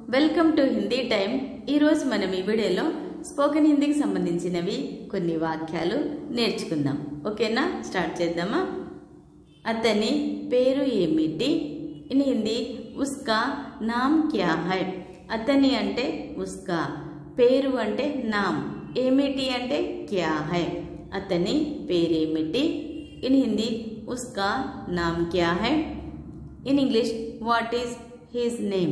welcome to Hindi time ఈరోజు మనం ఈ వీడియోలో స్పోకెన్ హిందీకి సంబంధించినవి కొన్ని వాక్యాలు నేర్చుకుందాం ఓకేనా స్టార్ట్ చేద్దామా అతని పేరు ఏమిటి ఇన్ హిందీ ఉస్కా నామ్ క్యా హై అతని అంటే ఉస్కా పేరు అంటే నామ్ ఏమిటి అంటే క్యా హై అతని పేరేమిటి ఇన్ హిందీ ఉస్కా నామ్ క్యా హై in English what is his name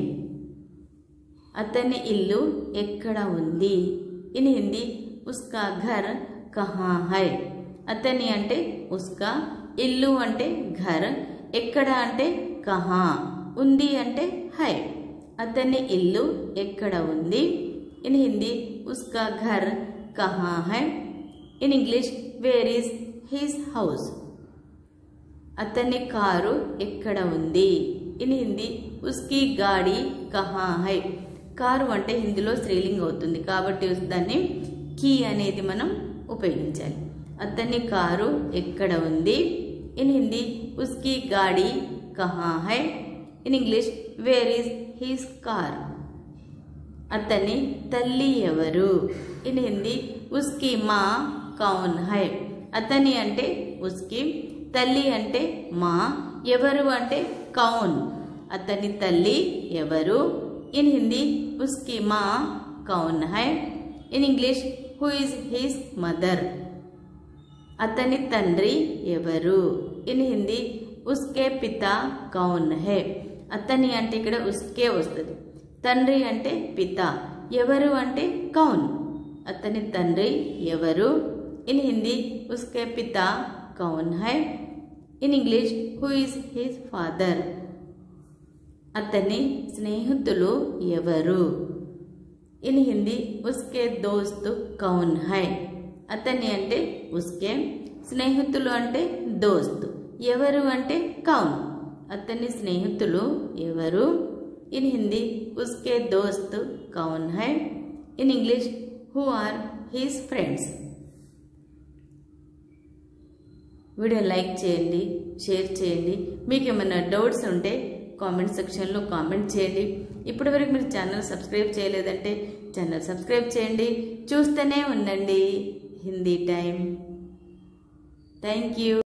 అతని ఇల్లు ఎక్కడ ఉంది ఇన్ హిందీ ఉస్కా ఘర్ కహా హై అతని అంటే ఉస్కా ఇల్లు అంటే ఘర్ ఎక్కడ అంటే కహా ఉంది అంటే హై అతని ఇల్లు ఎక్కడ ఉంది ఇన్ హిందీ ఉస్కా ఘర్ కహా హై in English where is his house అతని కారు ఎక్కడ ఉంది ఇన్ హిందీ ఉస్కి గాడి కహా హై కారు అంటే హిందీలో స్త్రీలింగ్ అవుతుంది కాబట్టి దాన్ని కీ అనేది మనం ఉపయోగించాలి అతని కారు ఎక్కడ ఉంది ఇన్ హిందీ ఉస్కి గాడి కహా హై in English where is his car అతని తల్లి ఎవరు ఇన్ హిందీ ఉస్కి మా కౌన్ హై అతని అంటే ఉస్కి తల్లి అంటే మా ఎవరు అంటే కౌన్ అతని తల్లి ఎవరు ఇన్ హిందీ ఉస్కి మా కౌన్ హై in English who is his mother అతని తండ్రి ఎవరు ఇన్ హిందీ ఉస్కే పిత కౌన్ హే అతని అంటే ఇక్కడ ఉస్కే వస్తుంది తండ్రి అంటే పిత ఎవరు అంటే కౌన్ అతని తండ్రి ఎవరు ఇన్ హిందీ ఉస్కే పిత కౌన్ హై in English who is his father అతని స్నేహితులు ఎవరు ఇన్ హిందీ ఉస్కే దోస్త్ కౌన్ హై అతని అంటే ఉస్కే స్నేహితులు అంటే దోస్త్ ఎవరు అంటే కౌన్ అతని స్నేహితులు ఎవరు ఇన్ హిందీ ఉస్కే దోస్త్ కౌన్ హై in English who are his friends video like చేయండి షేర్ చేయండి మీకు ఏమైనా డౌట్స్ ఉంటే కామెంట్ సెక్షన్లో కామెంట్ చేయండి ఇప్పటివరకు మీరు ఛానల్ సబ్స్క్రైబ్ చేయలేదంటే ఛానల్ సబ్స్క్రైబ్ చేయండి చూస్తూనే ఉండండి హిందీ టైం థ్యాంక్ యూ